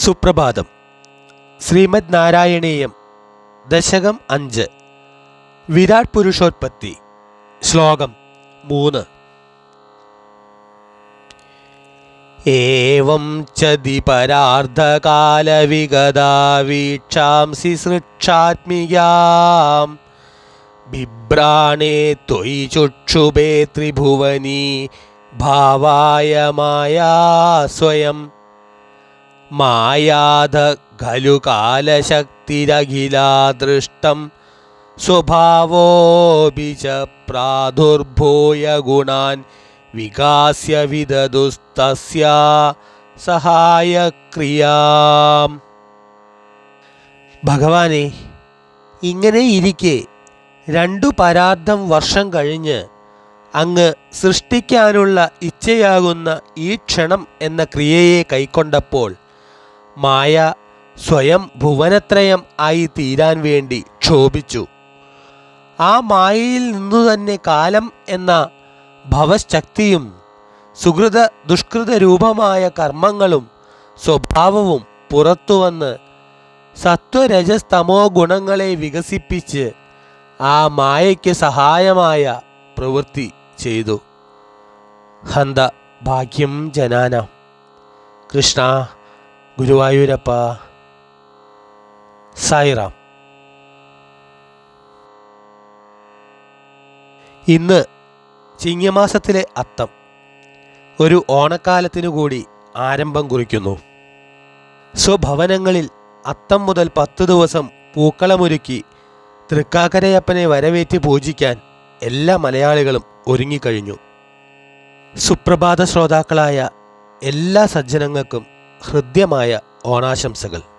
സുപ്രഭാതം ശ്രീമദ് നാരായണീയം ദശകം അഞ്ച് വിരാട് പുരുഷോത്പത്തി ശ്ലോകം മൂന്ന് ഏവം ചതി പരാർദ്ധകാലവിഗതാ വീക്ഷാംസി സൃക്ഷാത്മികാം ബിഭ്രാണേ ത്വയി ചുക്ഷുഭേ ത്രിഭുവനീ ഭാവായ മായാ സ്വയം മായാധ ഖലു കാലശക്തിരഖിലാ ദൃഷ്ടം സ്വഭാവോപി ച പ്രാദുർഭൂയ ഗുണാൻ വികാസ്യ വിദതുസ്തസ്യ സഹായക്രിയാം ഭഗവാനെ ഇങ്ങനെ ഇരിക്കെ രണ്ടു പരാർത്ഥം വർഷം കഴിഞ്ഞ് അങ്ങ് സൃഷ്ടിക്കാനുള്ള ഇച്ഛയാകുന്ന ഈ ക്ഷണം എന്ന ക്രിയയെ കൈക്കൊണ്ടപ്പോൾ മായ സ്വയം ഭുവനത്രയം ആയി തീരാൻ വേണ്ടി ക്ഷോഭിച്ചു ആ മായയിൽ നിന്നു തന്നെ കാലം എന്ന ഭവശക്തിയും സുഹൃത ദുഷ്കൃത രൂപമായ കർമ്മങ്ങളും സ്വഭാവവും പുറത്തുവന്ന് സത്വരജസ്തമോ ഗുണങ്ങളെ വികസിപ്പിച്ച് ആ മായയ്ക്ക് സഹായമായ പ്രവൃത്തി ചെയ്തു ഹന്ത ഭാഗ്യം ജനാന കൃഷ്ണ ഗുരുവായൂരപ്പ സായിറാം ഇന്ന് ചിങ്ങമാസത്തിലെ അത്തം ഒരു ഓണക്കാലത്തിനു കൂടി ആരംഭം കുറിക്കുന്നു സ്വഭവനങ്ങളിൽ അത്തം മുതൽ പത്ത് ദിവസം പൂക്കളമൊരുക്കി തൃക്കാക്കരയപ്പനെ വരവേറ്റ് പൂജിക്കാൻ എല്ലാ മലയാളികളും ഒരുങ്ങിക്കഴിഞ്ഞു സുപ്രഭാത ശ്രോതാക്കളായ എല്ലാ സജ്ജനങ്ങൾക്കും ഹൃദ്യമായ ഓണാശംസകൾ